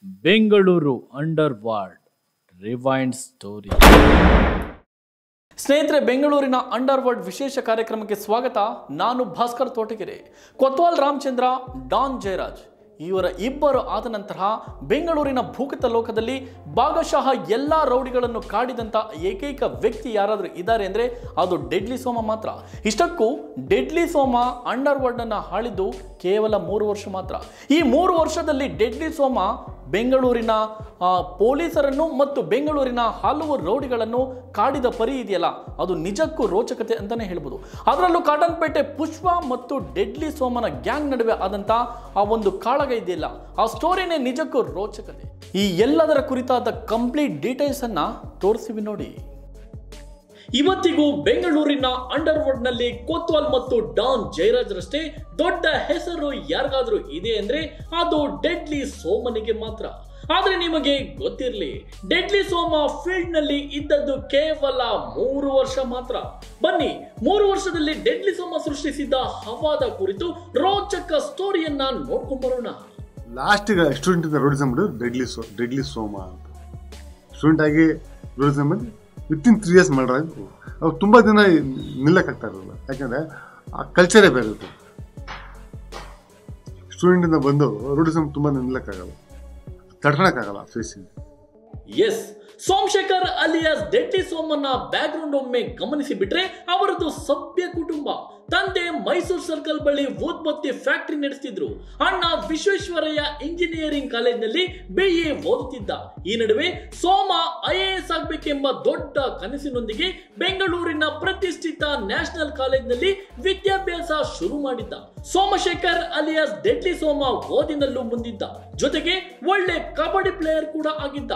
Bengaluru underworld rewind story ಸ್ನೇಹಿತರೆ ಬೆಂಗಳೂರಿನ underworld ವಿಶೇಷ ಕಾರ್ಯಕ್ರಮಕ್ಕೆ ಸ್ವಾಗತ ನಾನು ಭಾಸ್ಕರ್ ತೋಟಗೆರೆ ಕೊತ್ವಾಲ್ ರಾಮಚಂದ್ರ ಡಾನ್ ಜಯರಾಜ್ ಇವರ ಇಬ್ಬರು ಆದ ನಂತರ ಬೆಂಗಳೂರಿನ ಭೂಗತ ಲೋಕದಲ್ಲಿ ಭಾಗಶಃ ಎಲ್ಲ ರೌಡಿಗಳನ್ನು ಕಾಡಿದಂಥ ಏಕೈಕ ವ್ಯಕ್ತಿ ಯಾರಾದರೂ ಇದ್ದಾರೆ ಅಂದರೆ ಅದು ಡೆಡ್ಲಿ ಸೋಮ ಮಾತ್ರ ಇಷ್ಟಕ್ಕೂ ಡೆಡ್ಲಿ ಸೋಮ ಅಂಡರ್ ವರ್ಲ್ಡನ್ನು ಆಳಿದ್ದು ಕೇವಲ ಮೂರು ವರ್ಷ ಮಾತ್ರ ಈ ಮೂರು ವರ್ಷದಲ್ಲಿ ಡೆಡ್ಲಿ ಸೋಮ ಬೆಂಗಳೂರಿನ ಆ, ಪೊಲೀಸರನ್ನು ಮತ್ತು ಬೆಂಗಳೂರಿನ ಹಲವು ರೌಡಿಗಳನ್ನು ಕಾಡಿದ ಪರಿ ಇದೆಯಲ್ಲ ಅದು ನಿಜಕ್ಕೂ ರೋಚಕತೆ ಅಂತಾನೆ ಹೇಳ್ಬೋದು ಅದರಲ್ಲೂ ಕಾಟನ್ಪೇಟೆ ಪುಷ್ಪ ಮತ್ತು ಡೆಡ್ಲಿ ಸೋಮನ ಗ್ಯಾಂಗ್ ನಡುವೆ ಆದಂಥ ಆ ಒಂದು ಕಾಳಗ ಇದೆಯಲ್ಲ ಆ ಸ್ಟೋರಿನೇ ನಿಜಕ್ಕೂ ರೋಚಕತೆ ಈ ಎಲ್ಲದರ ಕುರಿತಾದ ಕಂಪ್ಲೀಟ್ ಡೀಟೇಲ್ಸ್ ಅನ್ನ ತೋರಿಸಿವಿ ನೋಡಿ ಇವತ್ತಿಗೂ ಬೆಂಗಳೂರಿನ ಅಂಡರ್ ವರ್ಲ್ಡ್ ನಲ್ಲಿ ಕೋತ್ವಾಲ್ ಮತ್ತು ಡಾನ್ ಜಯರಾಜ್ರಷ್ಟೇ ದೊಡ್ಡ ಹೆಸರು ಯಾರಿಗಾದ್ರೂ ಇದೆ ಅಂದ್ರೆ ಅದು ಡೆಡ್ಲಿ ಸೋಮನಿಗೆ ಮಾತ್ರ ಆದ್ರೆ ನಿಮಗೆ ಗೊತ್ತಿರಲಿ ಡೆಡ್ಲಿ ಸೋಮ ಫೀಲ್ಡ್ ನಲ್ಲಿ ಇದ್ದದ್ದು ಕೇವಲ ಮೂರು ವರ್ಷ ಮಾತ್ರ ಬನ್ನಿ ಮೂರು ವರ್ಷದಲ್ಲಿ ಡೆಡ್ಲಿ ಸೋಮ ಸೃಷ್ಟಿಸಿದ್ದ ಹವಾದ ಕುರಿತು ರೋಚಕ ಸ್ಟೋರಿಯನ್ನ ನೋಡ್ಕೊಂಡ್ ಬರೋಣ ಲಾಸ್ಟಿಗೆ ಸ್ಟೂಡೆಂಟ್ ಇಂದ ರೋಡಿಸಮ್ ಬಿಡು ಡೆಡ್ಲಿ ಸೋ ಡೆಡ್ಲಿ ಸೋಮ ಅಂತ ಸ್ಟೂಡೆಂಟ್ ಆಗಿ ರೋಡಿಸಮ್ ಬಂದು ವಿತಿನ್ ತ್ರೀ ಇಯರ್ಸ್ ಮಾಡ್ರೆ ಅವ್ರು ತುಂಬ ದಿನ ನಿಲ್ಲಕ್ಕಾಗ್ತಾ ಇರಲಿಲ್ಲ ಯಾಕಂದರೆ ಆ ಕಲ್ಚರೇ ಬೇರೆ ಇತ್ತು ಸ್ಟೂಡೆಂಟಿಂದ ಬಂದು ರೋಡಿಸಮ್ ತುಂಬ ನಿಲ್ಲಕ್ಕಾಗಲ್ಲ ತಡ್ಕೊಳಕ್ಕಾಗಲ್ಲ facing S Somashekar alias deadly ಸೋಮನ ಬ್ಯಾಕ್ ಗ್ರೌಂಡ್ ಒಮ್ಮೆ ಗಮನಿಸಿ ಬಿಟ್ರೆ ಅವರದ್ದು ಸಭ್ಯ ಕುಟುಂಬ ತಂದೆ ಮೈಸೂರು ಸರ್ಕಲ್ ಬಳಿ ಊದ್ಬತ್ತಿ ಫ್ಯಾಕ್ಟರಿ ನಡೆಸ್ತಿದ್ರು ಅಣ್ಣ ವಿಶ್ವೇಶ್ವರಯ್ಯ ಇಂಜಿನಿಯರಿಂಗ್ ಕಾಲೇಜಿನಲ್ಲಿ ಬಿಎ ಓದುತ್ತಿದ್ದ ಈ ನಡುವೆ ಸೋಮ ಐಎಎಸ್ ಆಗಬೇಕೆಂಬ ದೊಡ್ಡ ಕನಸಿನೊಂದಿಗೆ ಬೆಂಗಳೂರಿನ ಪ್ರತಿಷ್ಠಿತ ನ್ಯಾಷನಲ್ ಕಾಲೇಜಿನಲ್ಲಿ ವಿದ್ಯಾಭ್ಯಾಸ ಶುರು ಮಾಡಿದ್ದ ಸೋಮಶೇಖರ್ ಅಲಿಯಾಸ್ ಡೆಡ್ಲಿ ಸೋಮ ಓದಿನಲ್ಲೂ ಮುಂದಿದ್ದ ಜೊತೆಗೆ ಒಳ್ಳೆ ಕಬಡ್ಡಿ ಪ್ಲೇಯರ್ ಕೂಡ ಆಗಿದ್ದ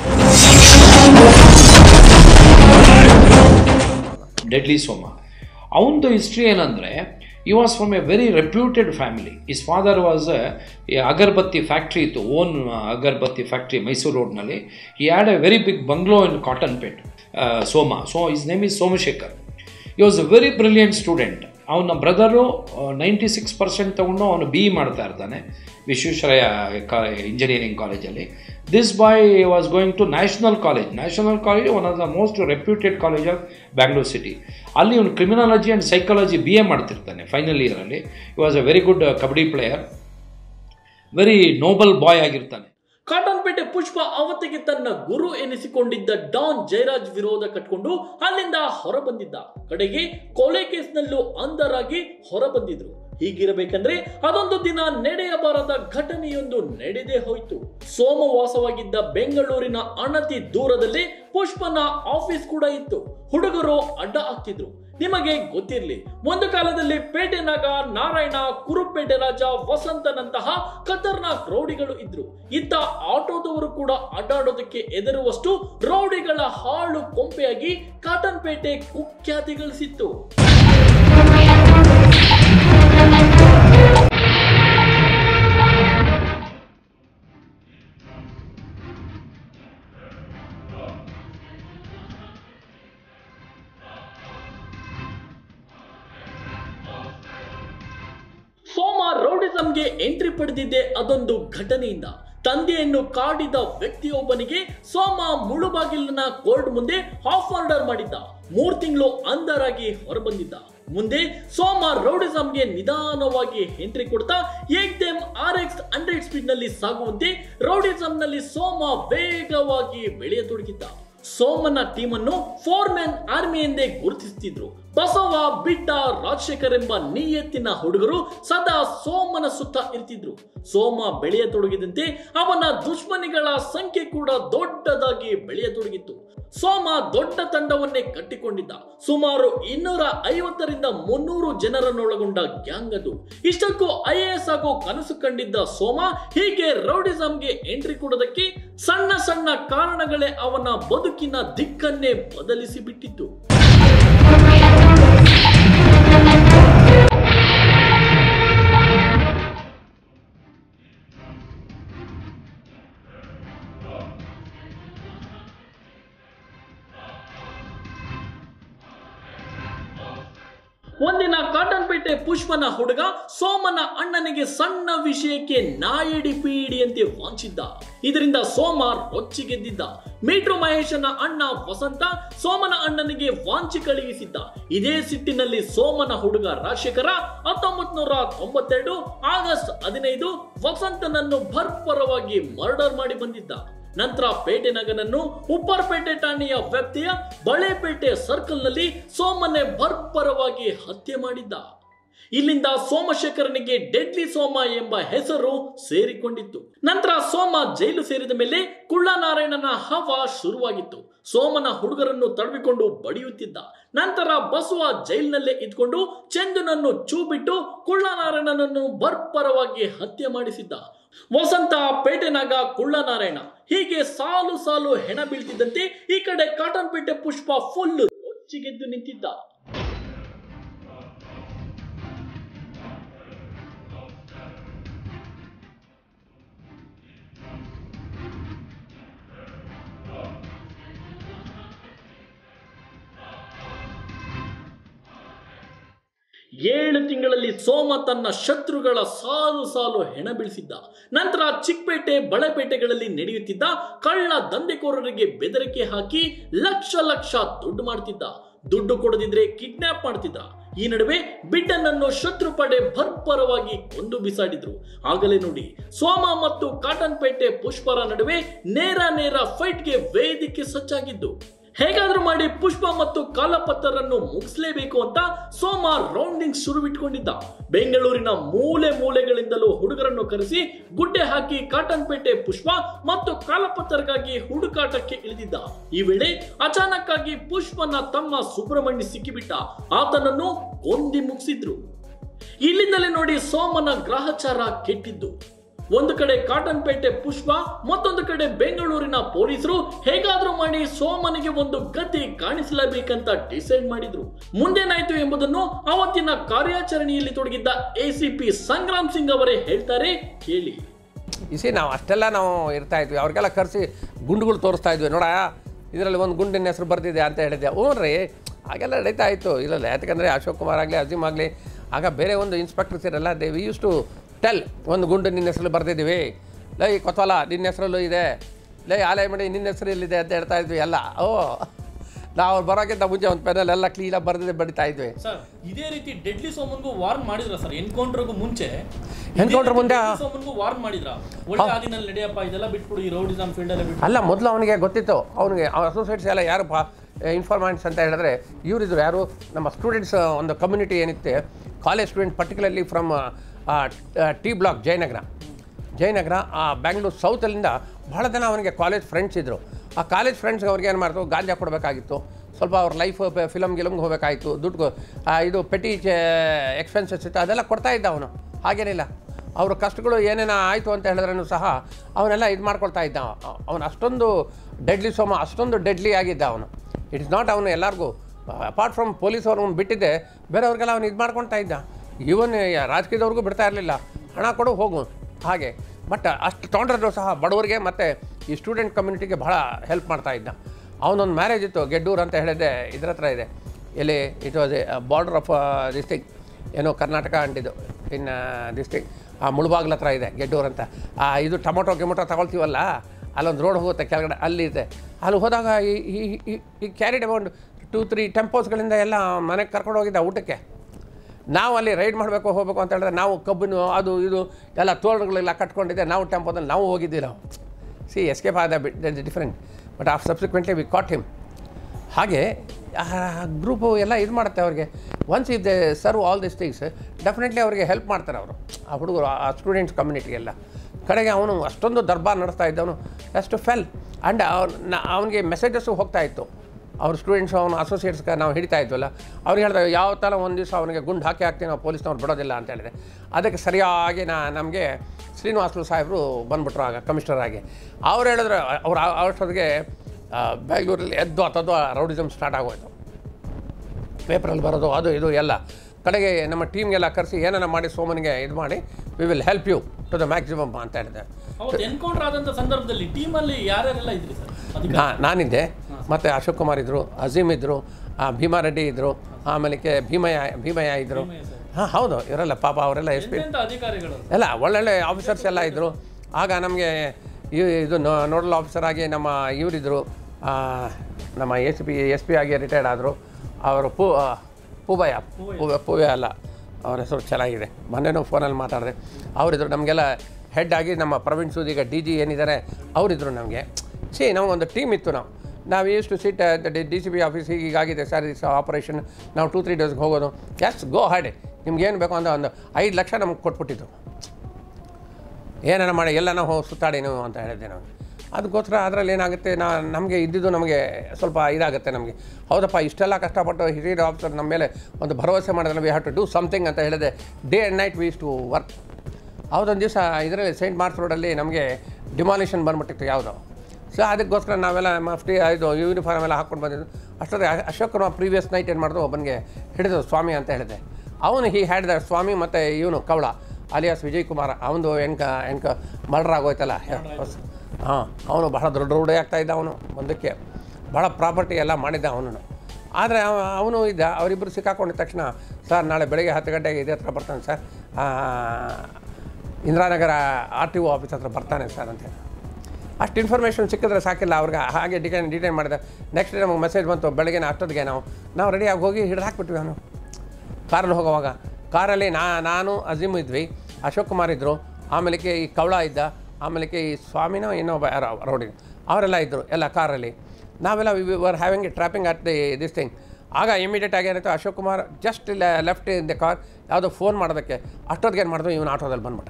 ಡೆಡ್ಲಿ ಸೋಮ ಅವನದು ಹಿಸ್ಟ್ರಿ ಏನಂದರೆ he was from a very reputed family his father was agarbatti factory ಇತ್ತು ಓನ್ ಅಗರ್ಬತ್ತಿ ಫ್ಯಾಕ್ಟ್ರಿ ಮೈಸೂರು ರೋಡ್ನಲ್ಲಿ he had a very big bungalow in Cottonpet Soma so his name is Somashekar he was a very brilliant student ಅವನ brother ninety six percent ತೊಗೊಂಡು ಅವನು B E ಮಾಡ್ತಾ ಇರ್ತಾನೆ ವಿಶ್ವೇಶ್ವರಯ್ಯ ಕಾ engineering ಕಾಲೇಜಲ್ಲಿ this boy was going to national college national college one of the most reputed college of Bangalore city ಅಲ್ಲಿ ಇವನು criminology and psychology B A ಮಾಡ್ತಿರ್ತಾನೆ ಫೈನಲ್ ಇಯರಲ್ಲಿ he was a very good kabaddi player very noble boy ಆಗಿರ್ತಾನೆ ಕಾಟನ್ಪೇಟೆ ಪುಷ್ಪ ಅವತ್ತಿಗೆ ತನ್ನ ಗುರು ಎನಿಸಿಕೊಂಡಿದ್ದ Don Jayaraj ವಿರೋಧ ಕಟ್ಕೊಂಡು ಅಲ್ಲಿಂದ ಹೊರಬಂದಿದ್ದ ಕಡೆಗೆ ಕೊಲೆ ಕೇಸ್ನಲ್ಲೂ ಅಂಧರಾಗಿ ಹೊರಬಂದಿದ್ರು ಹೀಗಿರಬೇಕಂದ್ರೆ ಅದೊಂದು ದಿನ ನಡೆಯಬಾರದ ಘಟನೆಯೊಂದು ನಡೆದೇ ಹೋಯ್ತು ಸೋಮವಾಸವಾಗಿದ್ದ ಬೆಂಗಳೂರಿನ ಅಣತಿ ದೂರದಲ್ಲಿ ಪುಷ್ಪನ ಆಫೀಸ್ ಕೂಡ ಇತ್ತು ಹುಡುಗರು ಅಡ್ಡ ಆಗ್ತಿದ್ರು ನಿಮಗೆ ಗೊತ್ತಿರ್ಲಿ ಒಂದು ಕಾಲದಲ್ಲಿ ಪೇಟೆನಾಗ ನಾರಾಯಣ ಕುರುಪೇಟೆ ರಾಜ ವಸಂತನಂತಹ ಖತರ್ನಾಕ್ ರೌಡಿಗಳು ಇದ್ರು ಇತ್ತ ಆಟೋದವರು ಕೂಡ ಅಡ್ಡಾಡೋದಕ್ಕೆ ಎದರುವಷ್ಟು ರೌಡಿಗಳ ಹಾಳು ಕೊಂಪೆಯಾಗಿ ಕಾಟನ್ಪೇಟೆ ಕುಖ್ಯಾತಿ ಗಳಿಸಿತ್ತು ಸೋಮ ರೌಡಿಸಂಗೆ ಎಂಟ್ರಿ ಪಡೆದಿದ್ದೆ ಅದೊಂದು ಘಟನೆಯಿಂದ ತಂದೆಯನ್ನು ಕಾಡಿದ ವ್ಯಕ್ತಿಯೊಬ್ಬನಿಗೆ ಸೋಮ ಮುಳುಬಾಗಿಲಿನ ಕೋರ್ಟ್ ಮುಂದೆ ಹಾಫ್ ಆರ್ಡರ್ ಮಾಡಿದ್ದ ಮೂರ್ ತಿಂಗಳು ಅಂಧರಾಗಿ ಹೊರಬಂದಿದ್ದ ಮುಂದೆ ಸೋಮ ರೌಡಿಸಂಗೆ ನಿಧಾನವಾಗಿ ಎಂಟ್ರಿ ಕೊಡ್ತಾ ಏಕ್ದೆಮ್ ಆರ್ ಎಕ್ಸ್ ಹಂಡ್ರೆಡ್ ಸ್ಪೀಡ್ ನಲ್ಲಿ ಸಾಗುವಂತೆ ರೌಡಿಸಂ ನಲ್ಲಿ ಸೋಮ ವೇಗವಾಗಿ ಬೆಳೆಯತೊಡಗಿದ್ದ ಸೋಮನ ಟೀಮ್ ಅನ್ನು ಫೋರ್ ಮ್ಯಾನ್ ಆರ್ಮಿ ಎಂದೇ ಗುರುತಿಸುತ್ತಿದ್ರು ಬಸವ ಬಿಟ್ಟ ರಾಜಶೇಖರ್ ಎಂಬ ನಿಯತ್ತಿನ ಹುಡುಗರು ಸದಾ ಸೋಮನ ಸುತ್ತ ಇರ್ತಿದ್ರು ಸೋಮ ಬೆಳೆಯತೊಡಗಿದಂತೆ ಅವನ ದುಶ್ಮನಿಗಳ ಸಂಖ್ಯೆ ಕೂಡ ದೊಡ್ಡದಾಗಿ ಬೆಳೆಯತೊಡಗಿತ್ತು ಸೋಮ ದೊಡ್ಡ ತಂಡವನ್ನೇ ಕಟ್ಟಿಕೊಂಡಿದ್ದ ಸುಮಾರು ಇನ್ನೂರ ಐವತ್ತರಿಂದ ಮುನ್ನೂರು ಜನರನ್ನೊಳಗೊಂಡ ಗ್ಯಾಂಗ್ ಅದು ಇಷ್ಟಕ್ಕೂ ಐ ಎ ಎಸ್ ಆಗೋ ಕನಸು ಕಂಡಿದ್ದ ಸೋಮ ಹೀಗೆ ರೌಡಿಸಂಗೆ ಎಂಟ್ರಿ ಕೊಡೋದಕ್ಕೆ ಸಣ್ಣ ಸಣ್ಣ ಕಾರಣಗಳೇ ಅವನ ಬದುಕಿನ ದಿಕ್ಕನ್ನೇ ಬದಲಿಸಿ ಬಿಟ್ಟಿತ್ತು ಒಂದಿನ ಕಾಟನ್ಪೇಟೆ ಪುಷ್ಪನ ಹುಡುಗ ಸೋಮನ ಅಣ್ಣನಿಗೆ ಸಣ್ಣ ವಿಷಯಕ್ಕೆ ನಾಯಿಡಿ ಪೀಡಿಯಂತೆ ವಾಂಚಿದ್ದ ಇದರಿಂದ ಸೋಮ ರೊಚ್ಚಿಗೆದ್ದಿದ್ದ ಮೀಟ್ರು ಮಹೇಶನ ಅಣ್ಣ ವಸಂತ ಸೋಮನ ಅಣ್ಣನಿಗೆ ವಾಂಚಿ ಕಳುಹಿಸಿದ್ದ ಇದೇ ಸಿಟ್ಟಿನಲ್ಲಿ ಸೋಮನ ಹುಡುಗ ರಾಜಶೇಖರ ಹತ್ತೊಂಬತ್ ನೂರ ತೊಂಬತ್ತೆರಡು ಆಗಸ್ಟ್ ಹದಿನೈದು ವಸಂತನನ್ನು ಭರ್ಪರವಾಗಿ ಮರ್ಡರ್ ಮಾಡಿ ಬಂದಿದ್ದ ನಂತರ ಪೇಟೆ ನಗನನ್ನು ಉಪ್ಪರ್ಪೇಟೆ ಠಾಣೆಯ ವ್ಯಾಪ್ತಿಯ ಬಳೆಪೇಟೆ ಸರ್ಕಲ್ನಲ್ಲಿ ಸೋಮನೆ ಭರ್ಪರವಾಗಿ ಹತ್ಯೆ ಮಾಡಿದ್ದ ಇಲ್ಲಿಂದ ಸೋಮಶೇಖರನಿಗೆ ಡೆಡ್ಲಿ ಸೋಮ ಎಂಬ ಹೆಸರು ಸೇರಿಕೊಂಡಿತ್ತು ನಂತರ ಸೋಮ ಜೈಲು ಸೇರಿದ ಮೇಲೆ ಕುಳ್ಳನಾರಾಯಣನ ಹವ ಶುರುವಾಗಿತ್ತು ಸೋಮನ ಹುಡುಗರನ್ನು ತಡವಿಕೊಂಡು ಬಡಿಯುತ್ತಿದ್ದ ನಂತರ ಬಸವ ಜೈಲಿನಲ್ಲೇ ಇದ್ಕೊಂಡು ಚಂದನನ್ನು ಚೂ ಬಿಟ್ಟು ಕುಳ್ಳನಾರಾಯಣನನ್ನು ಭರ್ಪರವಾಗಿ ಹತ್ಯೆ ಮಾಡಿಸಿದ್ದ ವಸಂತ ಪೇಟೆನಾಗ ಕುಳ್ಳನಾರಾಯಣ ಹೀಗೆ ಸಾಲು ಸಾಲು ಹೆಣ ಬೀಳ್ತಿದ್ದಂತೆ ಈ ಕಡೆ ಕಾಟನ್ ಪೇಟೆ ಪುಷ್ಪ ಫುಲ್ ರೊಚ್ಚಿಗೆದ್ದು ನಿಂತಿದ್ದ ಏಳು ತಿಂಗಳಲ್ಲಿ ಸೋಮ ತನ್ನ ಶತ್ರುಗಳ ಸಾಲು ಸಾಲು ಹೆಣ ಬೀಳಿಸಿದ್ದ ನಂತರ ಚಿಕ್ಕಪೇಟೆ ಬಳೆಪೇಟೆಗಳಲ್ಲಿ ನಡೆಯುತ್ತಿದ್ದ ಕಳ್ಳ ದಂಧೆಕೋರರಿಗೆ ಬೆದರಿಕೆ ಹಾಕಿ ಲಕ್ಷ ಲಕ್ಷ ದುಡ್ಡು ಮಾಡ್ತಿದ್ದ ದುಡ್ಡು ಕೊಡದಿದ್ರೆ ಕಿಡ್ನಾಪ್ ಮಾಡ್ತಿದ್ದ ಈ ನಡುವೆ ಬಿಡ್ಡನನ್ನು ಶತ್ರು ಪಡೆ ಭರ್ಪರವಾಗಿ ಕೊಂದು ಬಿಸಾಡಿದ್ರು ಆಗಲೇ ನೋಡಿ ಸೋಮ ಮತ್ತು ಕಾಟನ್ ಪೇಟೆ ಪುಷ್ಪರ ನಡುವೆ ನೇರ ನೇರ ಫೈಟ್ಗೆ ವೇದಿಕೆ ಸಜ್ಜಾಗಿದ್ದು ಹೇಗಾದ್ರೂ ಮಾಡಿ ಪುಷ್ಪ ಮತ್ತು ಕಾಲಪತ್ತರನ್ನು ಮುಗಿಸ್ಲೇಬೇಕು ಅಂತ ಸೋಮ ರೌಂಡಿಂಗ್ ಶುರುವಿಟ್ಕೊಂಡಿದ್ದ ಬೆಂಗಳೂರಿನ ಮೂಲೆ ಮೂಲೆಗಳಿಂದಲೂ ಹುಡುಗರನ್ನು ಕರೆಸಿ ಗುಡ್ಡೆ ಹಾಕಿ ಕಾಟನ್ಪೇಟೆ ಪುಷ್ಪ ಮತ್ತು ಕಾಲಪತ್ತರ್ಗಾಗಿ ಹುಡುಕಾಟಕ್ಕೆ ಇಳಿದಿದ್ದ ಈ ವೇಳೆ ಅಚಾನಕ್ ಆಗಿ ಪುಷ್ಪನ ತಮ್ಮ ಸುಬ್ರಹ್ಮಣ್ಯ ಸಿಕ್ಕಿಬಿಟ್ಟ ಆತನನ್ನು ಕೊಂದಿ ಮುಗಿಸಿದ್ರು ಇಲ್ಲಿಂದಲೇ ನೋಡಿ ಸೋಮನ ಗ್ರಹಚಾರ ಕೆಟ್ಟಿದ್ದು ಒಂದು ಕಡೆ ಕಾಟನ್ ಪೇಟೆ ಪುಷ್ಪ ಮತ್ತೊಂದು ಕಡೆ ಬೆಂಗಳೂರಿನ ಪೊಲೀಸರು ಹೇಗಾದ್ರೂ ಮಾಡಿ ಸೋಮನಿಗೆ ಒಂದು ಗತಿ ಕಾಣಿಸಲೇಬೇಕಂತ ಡಿಸೈಡ್ ಮಾಡಿದ್ರು ಮುಂದೇನಾಯ್ತು ಎಂಬುದನ್ನು ಅವತ್ತಿನ ಕಾರ್ಯಾಚರಣೆಯಲ್ಲಿ ತೊಡಗಿದ್ದ ಎಸಿಪಿ ಸಂಗ್ರಾಮ್ ಸಿಂಗ್ ಅವರೇ ಹೇಳ್ತಾರೆ ಕೇಳಿ ಇಸಿ ನಾವು ಅಷ್ಟೆಲ್ಲ ನಾವು ಇರ್ತಾ ಇದ್ವಿ ಅವ್ರಿಗೆಲ್ಲ ಕರೆಸಿ ಗುಂಡುಗಳು ತೋರಿಸ್ತಾ ಇದ್ವಿ ನೋಡ ಇದರಲ್ಲಿ ಒಂದು ಗುಂಡಿನ ಹೆಸರು ಬರ್ತಿದೆ ಅಂತ ಹೇಳಿದ್ದೆ ಹ್ಞೂ ರೀ ಹಾಗೆಲ್ಲ ನಡೀತಾ ಇತ್ತು ಇಲ್ಲಲ್ಲ ಯಾಕಂದರೆ ಅಶೋಕ್ ಕುಮಾರ್ ಆಗಲಿ ಅಜೀಮ್ ಆಗಲಿ ಆಗ ಬೇರೆ ಒಂದು ಇನ್ಸ್ಪೆಕ್ಟರ್ಸ್ ಇರಲ್ಲ they we use to tell ಒಂದು ಗುಂಡು ನಿನ್ನ ಹೆಸರು ಬರ್ತಿದ್ದೀವಿ ಲೈ ಕೊತ್ವಾಲ ನಿನ್ನ ಹೆಸರಲ್ಲೂ ಇದೆ ಲೈ ಆಲಯಮಡಿ ನಿನ್ನ ಹೆಸರು ಇಲ್ಲಿದೆ ಅಂತ ಹೇಳ್ತಾ ಇದ್ವಿ ಎಲ್ಲ ಓ ನಾವು ಅವ್ರು ಬರೋಕ್ಕಿಂತ ಮುಂಚೆ ಒಂದು ಪೆನಲ್ಲಿ ಎಲ್ಲ ಕ್ಲೀನಾಗಿ ಬರೆದಿದೆ ಬಡಿತಾ ಇದ್ವಿ ಸರ್ ಇದೇ ರೀತಿ ಡೆಡ್ಲಿ ಸೋಮನ್ಗೂ ವಾರ್ನ್ ಮಾಡಿದ್ರ ಸರ್ ಎನ್ಕೌಂಟರ್ಗೂ ಮುಂಚೆ Encounter ಮುಂದೆ? ಸೋಮನ್ಗೂ ವಾರ್ನ್ ಮಾಡಿದ್ರ ಒಳ್ಳೆ ಹಾದಿನಲ್ಲಿ ನಡೆಯಪ್ಪ ಇದೆಲ್ಲ ಬಿಟ್ಬಿಡು ಈ ರೌಡಿಸಮ್ ಫೀಲ್ಡ್ ಎಲ್ಲ ಬಿಟ್ಟು ಅಲ್ಲ ಮೊದಲು ಅವನಿಗೆ ಗೊತ್ತಿತ್ತು ಅವನಿಗೆ ಅಸೋಸಿಯೇಟ್ಸ್ ಎಲ್ಲ ಯಾರು ಪಾ ಇನ್ಫಾರ್ಮೆಂಟ್ಸ್ ಅಂತ ಹೇಳಿದ್ರೆ ಇವರಿದ್ರು ಯಾರು ನಮ್ಮ ಸ್ಟೂಡೆಂಟ್ಸ್ ಒಂದು ಕಮ್ಯುನಿಟಿ ಏನಿತ್ತೆ college student particularly from T block Jayanagar Jayanagar ಆ ಬ್ಯಾಂಗ್ಳೂರು ಸೌತಲ್ಲಿಂದ ಬಹಳ ಜನ ಅವನಿಗೆ ಕಾಲೇಜ್ ಫ್ರೆಂಡ್ಸ್ ಇದ್ದರು ಆ ಕಾಲೇಜ್ ಫ್ರೆಂಡ್ಸ್ಗೆ ಅವ್ರಿಗೆ ಏನು ಮಾಡ್ತು ಗಾಂಜಾ ಕೊಡಬೇಕಾಗಿತ್ತು ಸ್ವಲ್ಪ ಅವ್ರ ಲೈಫ್ ಫಿಲಮ್ ಗಿಲಮ್ಗೆ ಹೋಗಬೇಕಾಗಿತ್ತು ದುಡ್ಡು ಕೊ- ಆ, ಇದು ಪೆಟಿ ಎಕ್ಸ್ಪೆನ್ಸಸ್ ಇತ್ತು ಅದೆಲ್ಲ ಕೊಡ್ತಾ ಇದ್ದ ಅವನು ಹಾಗೇನಿಲ್ಲ ಅವ್ರ ಕಷ್ಟಗಳು ಏನೇನೋ ಆಯಿತು ಅಂತ ಹೇಳಿದ್ರೂ ಸಹ ಅವನೆಲ್ಲ ಇದು ಮಾಡ್ಕೊಳ್ತಾ ಇದ್ದ ಅವನು ಅಷ್ಟೊಂದು ಡೆಡ್ಲಿ ಸೋಮ ಅಷ್ಟೊಂದು ಡೆಡ್ಲಿ ಆಗಿದ್ದ ಅವನು ಇಟ್ ಇಸ್ ನಾಟ್ ಅವನು ಎಲ್ಲರಿಗೂ ಅಪಾರ್ಟ್ ಫ್ರಮ್ ಪೊಲೀಸ್ ಅವ್ರನ್ನ ಬಿಟ್ಟಿದ್ದೆ ಬೇರೆಯವ್ರಿಗೆಲ್ಲ ಅವನು ಇದು ಮಾಡ್ಕೊಳ್ತಾ ಇದ್ದ ಈವನ್ ರಾಜಕೀಯದವ್ರಿಗೂ ಬಿಡ್ತಾ ಇರಲಿಲ್ಲ ಹಣ ಕೊಡು ಹೋಗು ಹಾಗೆ ಬಟ್ ಅಷ್ಟು ತೊಗೊಂಡ್ರೂ ಸಹ ಬಡವರಿಗೆ ಮತ್ತು ಈ ಸ್ಟೂಡೆಂಟ್ ಕಮ್ಯುನಿಟಿಗೆ ಬಹಳ ಹೆಲ್ಪ್ ಮಾಡ್ತಾ ಇದ್ದ ಅವನೊಂದು ಮ್ಯಾರೇಜ್ ಇತ್ತು ಗೆಡ್ಡೂರು ಅಂತ ಹೇಳಿದ್ದೆ ಇದ್ರ ಹತ್ರ ಇದೆ ಎಲ್ಲಿ it was a border of district ಏನೋ ಕರ್ನಾಟಕ ಅಂಟಿದ್ದು ಇನ್ನು ಡಿಸ್ಟಿಕ್ ಆ ಮುಳುಬಾಗ್ಲ ಹತ್ರ ಇದೆ ಗೆಡ್ಡೂರು ಅಂತ ಆ ಇದು ಟೊಮೊಟೊ ಗಿಮೊಟೊ ತಗೊಳ್ತೀವಲ್ಲ ಅಲ್ಲೊಂದು ರೋಡ್ ಹೋಗುತ್ತೆ ಕೆಳಗಡೆ ಅಲ್ಲಿ ಇದೆ ಅಲ್ಲಿ ಹೋದಾಗ ಈ ಈ- ಈ- ಈ ಕ್ಯಾರಿಡ್ ಅಬೌಂಡ್ ಟೂ ತ್ರೀ ಟೆಂಪೋಸ್ಗಳಿಂದ ಎಲ್ಲ ಮನೆಗೆ ಕರ್ಕೊಂಡು ಹೋಗಿದ್ದ ಊಟಕ್ಕೆ ನಾವು ಅಲ್ಲಿ ರೈಡ್ ಮಾಡಬೇಕು ಹೋಗಬೇಕು ಅಂತ ಹೇಳಿದ್ರೆ ನಾವು ಕಬ್ಬಿನ ಅದು ಇದು ಎಲ್ಲ ತೋರಣಗಳೆಲ್ಲ ಕಟ್ಕೊಂಡಿದ್ದೆ ನಾವು ಟೆಂಪೋದಲ್ಲಿ ನಾವು ಹೋಗಿದ್ದೀವಿ ನಾವು ಸಿ ಎಸ್ಕೇಪ್ ಆದ ಬಿಟ್ that different but of subsequently we caught him ಹಾಗೆ ಆ ಗ್ರೂಪು ಎಲ್ಲ ಇದು ಮಾಡುತ್ತೆ ಅವ್ರಿಗೆ once if they serve all this things definitely ಅವರಿಗೆ ಹೆಲ್ಪ್ ಮಾಡ್ತಾರೆ ಅವರು ಆ ಹುಡುಗರು ಆ ಸ್ಟೂಡೆಂಟ್ಸ್ ಕಮ್ಯುನಿಟಿಗೆಲ್ಲ ಕಡೆಗೆ ಅವನು ಅಷ್ಟೊಂದು ದರ್ಬಾರ್ ನಡೆಸ್ತಾ ಇದ್ದವನು ಅಷ್ಟು ಫೆಲ್ ಆ್ಯಂಡ್ ಅವ್ನ ಅವನಿಗೆ ಮೆಸೇಜಸ್ಸು ಹೋಗ್ತಾ ಇತ್ತು ಅವ್ರ ಸ್ಟೂಡೆಂಟ್ಸ್ ಅವನು ಅಸೋಸಿಯೇಟ್ಸ್ಗೆ ನಾವು ಹಿಡಿತಾ ಇದ್ವಲ್ಲ ಅವ್ರಿಗೆ ಹೇಳಿದೆ ಯಾವ ಥರ ಒಂದು ದಿವಸ ಅವನಿಗೆ ಗುಂಡು ಹಾಕಿ ಹಾಕ್ತೀವಿ ನಾವು ಪೊಲೀಸ್ನವ್ರು ಬಿಡೋದಿಲ್ಲ ಅಂತ ಹೇಳಿದೆ ಅದಕ್ಕೆ ಸರಿಯಾಗಿ ನಾ ನಮಗೆ ಶ್ರೀನಿವಾಸಲು ಸಾಹೇಬರು ಬಂದ್ಬಿಟ್ರು ಆಗ ಕಮಿಷನರ್ ಆಗಿ ಅವ್ರು ಹೇಳಿದ್ರೆ ಅವ್ರು ಅಷ್ಟೊತ್ತಿಗೆ ಬೆಂಗಳೂರಲ್ಲಿ ಎದ್ದು ಹತ್ತದ್ದು ರೌಡಿಸಮ್ ಸ್ಟಾರ್ಟ್ ಆಗೋಯ್ತು ಪೇಪರಲ್ಲಿ ಬರೋದು ಅದು ಇದು ಎಲ್ಲ ಕಡೆಗೆ ನಮ್ಮ ಟೀಮ್ಗೆಲ್ಲ ಕರೆಸಿ ಏನಾರ ಮಾಡಿ ಸೋಮನಿಗೆ ಇದು ಮಾಡಿ we will help you to the maximum ಅಂತ ಹೇಳಿದೆ ಅವತ್ತು ಎನ್ಕೌಂಟರ್ ಆದಂತ ಸಂದರ್ಭದಲ್ಲಿ ಟೀಮಲ್ಲಿ ಯಾರ್ಯಾರೆಲ್ಲ ಇದ್ರಿ ಸರ್ ಅದಕ್ಕೆ ನಾ ನಾನಿದ್ದೆ ಮತ್ತು ಅಶೋಕ್ ಕುಮಾರ್ ಇದ್ದರು ಅಜೀಮ್ ಇದ್ದರು ಭೀಮಾರೆಡ್ಡಿ ಇದ್ದರು ಆಮೇಲೆ ಭೀಮಯ್ಯ ಭೀಮಯ್ಯ ಇದ್ದರು ಹಾಂ ಹೌದು ಇವರೆಲ್ಲ ಪಾಪ ಅವರೆಲ್ಲ ಎಸ್ ಪಿ ಅಧಿಕಾರಿಗಳು ಎಲ್ಲ ಒಳ್ಳೊಳ್ಳೆ ಆಫೀಸರ್ಸ್ ಎಲ್ಲ ಇದ್ದರು ಆಗ ನಮಗೆ ಇದು ನೋಡಲ್ ಆಫೀಸರ್ ಆಗಿ ನಮ್ಮ ಇವರಿದ್ದರು ನಮ್ಮ ಎಸ್ ಪಿ ಎಸ್ ಪಿ ಆಗಿ ರಿಟೈರ್ಡ್ ಆದರು ಅವರು ಪೂ ಆ, ಪೂಬಯ್ಯ ಪೂವ ಪೂವಯ್ಯ ಅಲ್ಲ ಅವ್ರ ಹೆಸರು ಚೆನ್ನಾಗಿದೆ ಮೊನ್ನೆನೂ ಫೋನಲ್ಲಿ ಮಾತಾಡಿದೆ ಅವರಿದ್ರು ನಮಗೆಲ್ಲ ಹೆಡ್ ಆಗಿ ನಮ್ಮ ಪ್ರವೀಣ್ ಸೂದ್ ಈಗ ಡಿ ಜಿ ಏನಿದ್ದಾರೆ ಅವರಿದ್ದರು ನಮಗೆ ಸಿ ನಾವು ಒಂದು ಟೀಮ್ ಇತ್ತು ನಾವು ನಾವು ಎಷ್ಟು ಸಿಟ್ ಡಿ ಸಿ ಬಿ ಆಫೀಸ್ ಹೀಗಾಗಿದೆ ಸರ್ ದಿಸ್ ಆಪರೇಷನ್ ನಾವು ಟೂ ತ್ರೀ ಡೇಸ್ಗೆ ಹೋಗೋದು ಎಸ್ ಗೋ ಹಾಡಿ ನಿಮ್ಗೆ ಏನು ಬೇಕು ಅಂತ ಒಂದು ಐದು ಲಕ್ಷ ನಮ್ಗೆ ಕೊಟ್ಬಿಟ್ಟಿದ್ದು ಏನಾರ ಮಾಡಿ ಎಲ್ಲ ನಾವು ಸುತ್ತಾಡಿ ನೀವು ಅಂತ ಹೇಳಿದ್ದೆ ನಾವು ಅದಕ್ಕೋಸ್ಕರ ಅದರಲ್ಲಿ ಏನಾಗುತ್ತೆ ನಾ ನಮಗೆ ಇದ್ದಿದ್ದು ನಮಗೆ ಸ್ವಲ್ಪ ಇದಾಗುತ್ತೆ ನಮಗೆ ಹೌದಪ್ಪ ಇಷ್ಟೆಲ್ಲ ಕಷ್ಟಪಟ್ಟು ಹಿರಿಯರ್ ಆಫೀಸರ್ ನಮ್ಮ ಮೇಲೆ ಒಂದು ಭರವಸೆ ಮಾಡಿದ್ರೆ we have to do something ಅಂತ ಹೇಳಿದೆ day and night we used to work ಹೌದೊಂದು ದಿವಸ ಇದರಲ್ಲಿ ಸೈಂಟ್ ಮಾರ್ಕ್ಸ್ ರೋಡಲ್ಲಿ ನಮಗೆ ಡಿಮಾಲಿಷನ್ ಬಂದ್ಬಿಟ್ಟಿತ್ತು ಯಾವುದೋ ಸೊ ಅದಕ್ಕೋಸ್ಕರ ನಾವೆಲ್ಲ ಮಫ್ಟಿ ಇದು ಯೂನಿಫಾರ್ಮ್ ಎಲ್ಲ ಹಾಕ್ಕೊಂಡು ಬಂದಿದ್ದು ಅಷ್ಟೊತ್ತಿಗೆ ಅ- ಅಶೋಕ್ ಕುಮಾರ್ ಪ್ರೀವಿಯಸ್ ನೈಟ್ ಏನು ಮಾಡಿದ್ರು ಒಬ್ಬನಿಗೆ ಹಿಡಿದು ಸ್ವಾಮಿ ಅಂತ ಹೇಳಿದೆ ಅವನು ಹಿ ಹ್ಯಾಡ್ ದ ಸ್ವಾಮಿ ಮತ್ತು ಇವನು ಕವಳ ಅಲಿಯಾಸ್ ವಿಜಯ್ ಕುಮಾರ್ ಅವನು ಎಣ್ಕ ಎಣ್ಕ ಮರ್ಡರ್ ಆಗೋಯ್ತಲ್ಲ ಹಾಂ ಅವನು ಬಹಳ ದೊಡ್ಡ ರೂಢಿ ಆಗ್ತಾ ಇದ್ದ ಅವನು ಒಂದಕ್ಕೆ ಭಾಳ ಪ್ರಾಪರ್ಟಿ ಎಲ್ಲ ಮಾಡಿದ್ದ ಅವನು ಆದರೆ ಅವನು ಇದ್ದ ಅವರಿಬ್ಬರು ಸಿಕ್ಕಾಕೊಂಡಿದ ತಕ್ಷಣ ಸರ್ ನಾಳೆ ಬೆಳಗ್ಗೆ ಹತ್ತು ಗಂಟೆಗೆ ಇದೇ ಹತ್ರ ಬರ್ತಾನೆ ಸರ್ ಆ, Indiranagar R T O office ಹತ್ರ ಬರ್ತಾನೆ ಸರ್ ಅಂತ ಹೇಳಿ ಅಷ್ಟು ಇನ್ಫಾರ್ಮೇಷನ್ ಸಿಕ್ಕಿದ್ರೆ ಸಾಕಿಲ್ಲ ಅವ್ರಿಗೆ ಹಾಗೆ ಡಿಟೈನ್ ಡಿಟೈನ್ ಮಾಡಿದೆ ನೆಕ್ಸ್ಟ್ ಡೇ ನಮಗೆ ಮೆಸೇಜ್ ಬಂತು ಬೆಳಗ್ಗೆ ಅಷ್ಟೊತ್ತಿಗೆ ನಾವು ನಾವು ರೆಡಿಯಾಗಿ ಹೋಗಿ ಹಿಡಿದು ಹಾಕ್ಬಿಟ್ವಿ ಅವನು ಕಾರಲ್ಲಿ ಹೋಗುವಾಗ ಕಾರಲ್ಲಿ ನಾ ನಾನು ಅಜೀಮ್ ಇದ್ವಿ ಅಶೋಕ್ ಕುಮಾರ್ ಇದ್ದರು ಆಮೇಲೆ ಈ ಕವಳ ಇದ್ದ ಆಮೇಲೆ ಈ ಸ್ವಾಮಿನೋ ಇನ್ನೊಬ್ಬ ಯಾರೋ ರೋಡಿಗೆ ಅವರೆಲ್ಲ ಇದ್ದರು ಎಲ್ಲ ಕಾರಲ್ಲಿ ನಾವೆಲ್ಲ we were having a trapping at the this thing ಆಗ ಇಮಿಡಿಯೇಟ್ ಆಗಿ ಏನಾಯ್ತು ಅಶೋಕ್ ಕುಮಾರ್ ಜಸ್ಟ್ ಇಲ್ಲ ಲೆಫ್ಟ್ ಇನ್ ದ ಕಾರ್ ಯಾವುದೋ ಫೋನ್ ಮಾಡೋದಕ್ಕೆ ಅಷ್ಟೊತ್ತಿಗೆ ಏನು ಮಾಡಿದ್ರು ಇವನು ಆಟೋದಲ್ಲಿ ಬಂದ್ಬಿಟ್ಟ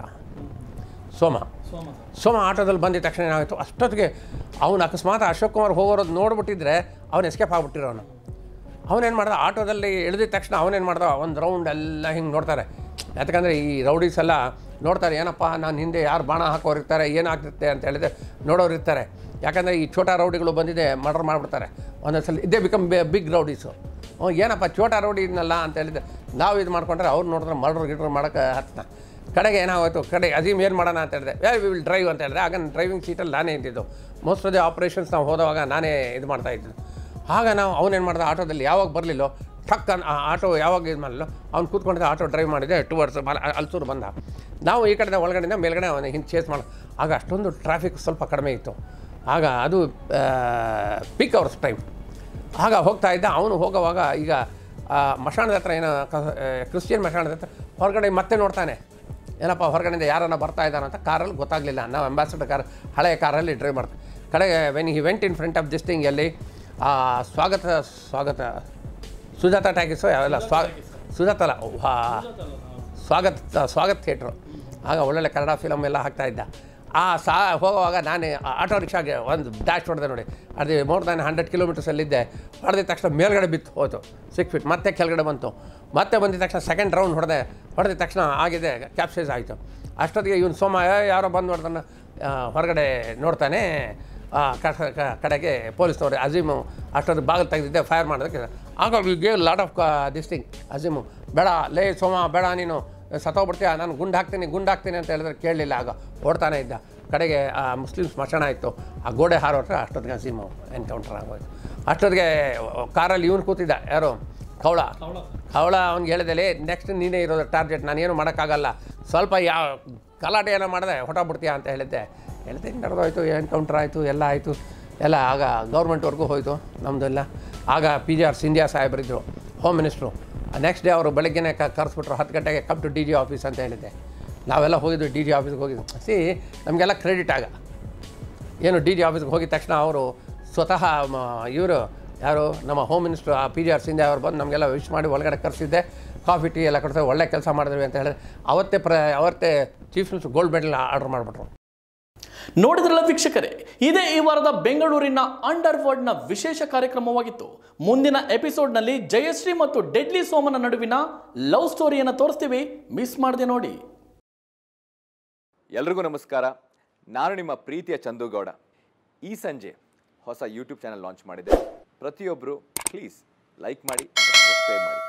ಸೋಮ ಸೋಮ ಆಟೋದಲ್ಲಿ ಬಂದಿದ ತಕ್ಷಣ ಏನಾಯಿತು ಅಷ್ಟೊತ್ತಿಗೆ ಅವನು ಅಕಸ್ಮಾತ್ ಅಶೋಕ್ ಕುಮಾರ್ ಹೋಗೋರೋದು ನೋಡ್ಬಿಟ್ಟಿದ್ರೆ ಅವ್ನು ಎಸ್ಕೇಪ್ ಆಗ್ಬಿಟ್ಟಿರೋನು ಅವನೇನು ಮಾಡ್ದ ಆಟೋದಲ್ಲಿ ಇಳಿದಿದ ತಕ್ಷಣ ಅವನೇನು ಮಾಡ್ದ ಒಂದು ರೌಂಡ್ ಎಲ್ಲ ಹಿಂಗೆ ನೋಡ್ತಾರೆ ಯಾಕಂದರೆ ಈ ರೌಡೀಸ್ ಎಲ್ಲ ನೋಡ್ತಾರೆ ಏನಪ್ಪ ನಾನು ಹಿಂದೆ ಯಾರು ಬಾಣ ಹಾಕೋರು ಇರ್ತಾರೆ ಏನಾಗ್ತಿರುತ್ತೆ ಅಂತ ಹೇಳಿದ್ರೆ ನೋಡೋರು ಇರ್ತಾರೆ ಯಾಕಂದರೆ ಈ ಛೋಟಾ ರೌಡಿಗಳು ಬಂದಿದೆ ಮರ್ಡರ್ ಮಾಡಿಬಿಡ್ತಾರೆ ಒಂದೊಂದು ಸಲ ಇದೇ ಬಿಕಮ್ ಬಿಗ್ ರೌಡೀಸು ಹ್ಞೂ ಏನಪ್ಪ ಛೋಟಾ ರೌಡಿ ಇದನ್ನಲ್ಲ ಅಂತ ಹೇಳಿದ್ರೆ ನಾವು ಇದು ಮಾಡ್ಕೊಂಡ್ರೆ ಅವ್ರು ನೋಡಿದ್ರೆ ಮರ್ಡರ್ ಗಿಡ್ರ್ ಮಾಡೋಕ್ಕೆ ಹತ್ತನ ಕಡೆಗೆ ಏನಾಗೋಯ್ತು ಕಡೆ ಅಜೀಮ್ ಏನು ಮಾಡೋಣ ಅಂತ ಹೇಳಿದೆ ವೆ ವಿ ವಿಲ್ ಡ್ರೈವ್ ಅಂತ ಹೇಳಿದೆ ಆಗ ಡ್ರೈವಿಂಗ್ ಸೀಟಲ್ಲಿ ನಾನೇ ಇದ್ದಿದ್ದು ಮೋಸ್ಟ್ ಆಫ್ ದಿ ಆಪ್ರೇಷನ್ಸ್ ನಾವು ಹೋದವಾಗ ನಾನೇ ಇದು ಮಾಡ್ತಾ ಇದ್ದು ಆಗ ನಾವು ಅವನೇನು ಮಾಡ್ದೆ ಆಟೋದಲ್ಲಿ ಯಾವಾಗ ಬರಲಿಲ್ಲೋ ಟಕ್ ಅನ್ ಆ ಆಟೋ ಯಾವಾಗ ಇದು ಮಾಡಲಿಲ್ಲೋ ಅವ್ನು ಕೂತ್ಕೊಂಡಿದ್ದ ಆಟೋ ಡ್ರೈವ್ ಮಾಡಿದೆ ಟುವರ್ಡ್ಸ್ ಮಲ ಅಲ್ಸೂರು ಬಂದ ನಾವು ಈ ಕಡೆ ಒಳಗಡೆಯಿಂದ ಮೇಲ್ಗಡೆ ಅವನ ಹಿಂದೆ ಚೇಸ್ ಮಾಡ ಆಗ ಅಷ್ಟೊಂದು ಟ್ರಾಫಿಕ್ ಸ್ವಲ್ಪ ಕಡಿಮೆ ಇತ್ತು ಆಗ ಅದು ಪೀಕ್ ಅವರ್ಸ್ ಟೈಮ್ ಆಗ ಹೋಗ್ತಾ ಇದ್ದ ಅವನು ಹೋಗೋವಾಗ ಈಗ ಆ, ಮಶಾಣದ ಹತ್ರ ಏನೋ ಕ- ಆ, ಕ್ರಿಶ್ಚಿಯನ್ ಮಶಾಣದ ಹತ್ರ ಹೊರಗಡೆ ಮತ್ತೆ ನೋಡ್ತಾನೆ ಏನಪ್ಪ ಹೊರಗಡೆಯಿಂದ ಯಾರನ್ನ ಬರ್ತಾ ಇದ್ದಾನೆ ಅಂತ ಕಾರಲ್ಲಿ ಗೊತ್ತಾಗಲಿಲ್ಲ ನಾವು ಅಂಬಾಸಿಡರ್ ಕಾರ್ ಹಳೆಯ ಕಾರಲ್ಲಿ ಡ್ರೈವ್ ಮಾಡ್ತೀವಿ ಕಡೆಗೆ when he went in front of this thing ಎಲ್ಲಿ ಆ, ಸ್ವಾಗತ ಸ್ವಾಗತ ಸುಜಾತ ಟ್ಯಾಕಿಸು ಅವೆಲ್ಲ ಸ್ವಾ ಸುಜಾತ ಅಲ್ಲ ವಾ ಸ್ವಾಗತ ಸ್ವಾಗತ್ ಥಿಯೇಟ್ರು ಆಗ ಒಳ್ಳೊಳ್ಳೆ ಕನ್ನಡ ಫಿಲಮ್ ಎಲ್ಲ ಹಾಕ್ತಾ ಇದ್ದ ಆ ಸಾ ಹೋಗುವಾಗ ನಾನೇ ಆ ಆಟೋ ರಿಕ್ಷಾಗೆ ಒಂದು ಡ್ಯಾಶ್ ಹೊಡೆದೆ ನೋಡಿ ಅದು ಮೋರ್ ದ್ಯಾನ್ ಹಂಡ್ರೆಡ್ ಕಿಲೋಮೀಟರ್ಸಲ್ಲಿದ್ದೆ ಹೊಡೆದ ತಕ್ಷಣ ಮೇಲ್ಗಡೆ ಬಿತ್ತು ಹೋಯ್ತು ಸಿಕ್ಸ್ ಫೀಟ್ ಮತ್ತೆ ಕೆಳಗಡೆ ಬಂತು ಮತ್ತೆ ಬಂದಿದ ತಕ್ಷಣ ಸೆಕೆಂಡ್ ರೌಂಡ್ ಹೊಡೆದೆ ಹೊಡೆದ ತಕ್ಷಣ ಆಗಿದೆ ಕ್ಯಾಪ್ಸೈಸ್ ಆಯಿತು ಅಷ್ಟೊತ್ತಿಗೆ ಇವನು ಸೋಮ "ಏ, ಯಾರೋ ಬಂದು ನೋಡ್ತಾನೆ ಆ, ಹೊರಗಡೆ ನೋಡ್ತಾನೆ ಆ, ಕ- ಕ- ಕಡೆಗೆ ಪೊಲೀಸ್ನವ್ರು ಅಜೀಮು ಅಷ್ಟೊತ್ತು ಬಾಗಿಲು ತೆಗೆದಿದ್ದೆ ಫೈರ್ ಮಾಡೋದಕ್ಕೆ ಆಗ gave lot of this thing Azeem ಬೇಡ ಲೇ ಸೋಮ ಬೇಡ ನೀನು ಸತ್ತೋಗ್ಬಿಡ್ತೀಯ ನಾನು ಗುಂಡು ಹಾಕ್ತೀನಿ ಗುಂಡು ಹಾಕ್ತೀನಿ ಅಂತ ಹೇಳಿದ್ರೆ ಕೇಳಲಿಲ್ಲ ಆಗ ಓಡ್ತಾನೆ ಇದ್ದ ಕಡೆಗೆ ಆ ಮುಸ್ಲಿಮ್ಸ್ ಸ್ಮಶಾನ ಇತ್ತು ಆ ಗೋಡೆ ಹಾರೋಟ್ರೆ ಅಷ್ಟೊತ್ತಿಗೆ ಅಜೀಮು ಎನ್ಕೌಂಟರ್ ಆಗೋಯ್ತು ಅಷ್ಟೊತ್ತಿಗೆ ಕಾರಲ್ಲಿ ಇವನು ಕೂತಿದ್ದ ಯಾರು ಕವಳ ಕವಳ ಅವ್ನಿಗೆ ಹೇಳಿದೆ ನೆಕ್ಸ್ಟ್ ನೀನೇ ಇರೋದು ಟಾರ್ಗೆಟ್ ನಾನೇನು ಮಾಡೋಕ್ಕಾಗಲ್ಲ ಸ್ವಲ್ಪ ಯಾವ ಗಲಾಟೆ ಏನೋ ಮಾಡಿದೆ ಹೊಟ್ಟೋಗ್ಬಿಡ್ತೀಯ ಅಂತ ಹೇಳಿದ್ದೆ ಹೇಳಿದೆ ನಡೆದೋಯ್ತು ಎನ್ಕೌಂಟರ್ ಆಯಿತು ಎಲ್ಲ ಆಯಿತು ಎಲ್ಲ ಆಗ ಗೌರ್ಮೆಂಟ್ವರೆಗೂ ಹೋಯಿತು ನಮ್ಮದೆಲ್ಲ ಆಗ ಪಿ ಜಿ ಆರ್ ಸಿಂಧಿಯಾ ಸಾಹೇಬರಿದ್ದರು ಹೋಮ್ ಮಿನಿಸ್ಟ್ರು ನೆಕ್ಸ್ಟ್ ಡೇ ಅವರು ಬೆಳಗ್ಗೆನೇ ಕ ಕರೆಸ್ಬಿಟ್ರು ಹತ್ತು ಗಂಟೆಗೆ come to D G office ಅಂತ ಹೇಳಿದ್ದೆ ನಾವೆಲ್ಲ ಹೋಗಿದ್ವಿ ಡಿ ಜಿ ಆಫೀಸ್ಗೆ ಹೋಗಿದ್ವಿ ಸಿ ನಮಗೆಲ್ಲ ಕ್ರೆಡಿಟ್ ಆಗ ಏನು ಡಿ ಜಿ ಆಫೀಸ್ಗೆ ಹೋಗಿದ ತಕ್ಷಣ ಅವರು ಸ್ವತಃ ಇವರು ಯಾರು ನಮ್ಮ ಹೋಮ್ ಮಿನಿಸ್ಟ್ರು ಆ ಪಿ ಜಿ ಆರ್ ಸಿಂಧೆ ಅವ್ರು ಬಂದು ನಮಗೆಲ್ಲ ವಿಶ್ ಮಾಡಿ ಒಳಗಡೆ ಕರೆಸಿದ್ದೆ ಕಾಫಿ ಟೀ ಎಲ್ಲ ಕೊಡ್ತಾರೆ ಒಳ್ಳೆ ಕೆಲಸ ಮಾಡಿದ್ವಿ ಅಂತ ಹೇಳಿದ್ರೆ ಅವತ್ತೇ ಪ್ರ ಅವತ್ತೇ chief minister gold medal order ಮಾಡಿಬಿಟ್ರು ನೋಡಿದ್ರಲ್ಲ ವೀಕ್ಷಕರೇ ಇದೇ ಈ ವಾರದ ಬೆಂಗಳೂರಿನ ಅಂಡರ್ ವರ್ಲ್ಡ್ನ ವಿಶೇಷ ಕಾರ್ಯಕ್ರಮವಾಗಿತ್ತು ಮುಂದಿನ ಎಪಿಸೋಡ್ನಲ್ಲಿ ಜಯಶ್ರೀ ಮತ್ತು ಡೆಡ್ಲಿ ಸೋಮನ ನಡುವಿನ ಲವ್ ಸ್ಟೋರಿಯನ್ನು ತೋರಿಸ್ತೀವಿ ಮಿಸ್ ಮಾಡದೆ ನೋಡಿ ಎಲ್ರಿಗೂ ನಮಸ್ಕಾರ ನಾನು ನಿಮ್ಮ ಪ್ರೀತಿಯ ಚಂದುಗೌಡ ಈ ಸಂಜೆ ಹೊಸ ಯೂಟ್ಯೂಬ್ ಚಾನಲ್ ಲಾಂಚ್ ಮಾಡಿದೆ ಪ್ರತಿಯೊಬ್ಬರು ಪ್ಲೀಸ್ ಲೈಕ್ ಮಾಡಿ ಸಬ್ಸ್ಕ್ರೈಬ್ ಮಾಡಿ